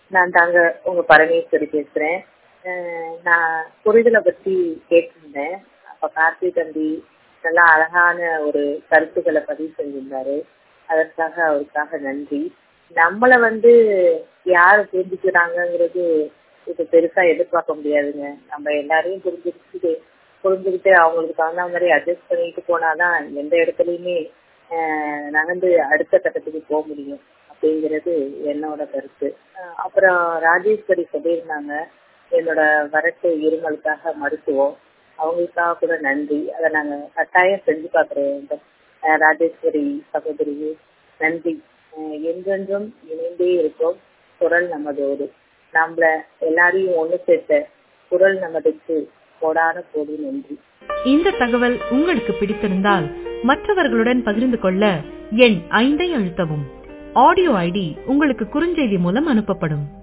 நான் தாங்க உங்க பரமேஸ்வரி பேசுறேன் அஹ் நான் புரிதலை பத்தி கேட்டிருந்தேன் அப்ப கார்த்தி தம்பி நல்லா அழகான ஒரு கருத்துக்களை பதிவு செஞ்சிருந்தாரு அதற்காக அவருக்காக நன்றி நம்மள வந்து யாரு புரிஞ்சுக்கிறாங்கங்கிறது இது பெருசா எதிர்பார்க்க முடியாதுங்க நம்ம எல்லாரையும் புரிஞ்சுக்கிட்டு புரிஞ்சுக்கிட்டு அவங்களுக்கு தகுந்த மாதிரி அட்ஜஸ்ட் பண்ணிட்டு போனாதான் எந்த இடத்துலயுமே ஆஹ் நகர்ந்து அடுத்த கட்டத்துக்கு போக முடியும் அப்படிங்கிறது என்னோட கருத்து ஆஹ் அப்புறம் ராஜேஸ்வரி சொல்லியிருந்தாங்க என்னோட வரட்டு இருமலுக்காக மருத்துவம் அவங்களுக்காக கூட நன்றி அதை நாங்க கட்டாயம் செஞ்சு பார்க்குறோம் ராஜேஸ்வரி சகோதரி நன்றி ஆஹ் என்றென்றும் இணைந்தே இருக்கும் குரல் நமதோடு நம்மள எல்லாரையும் ஒண்ணு சேர்த்த குரல் நமதுக்கு கோடான கோடி நன்றி இந்த தகவல் உங்களுக்கு பிடித்திருந்தால் மற்றவர்களுடன் பகிர்ந்து கொள்ள எண் ஐந்தை அழுத்தவும் ஆடியோ ஐடி உங்களுக்கு குறுஞ்செய்தி மூலம் அனுப்பப்படும்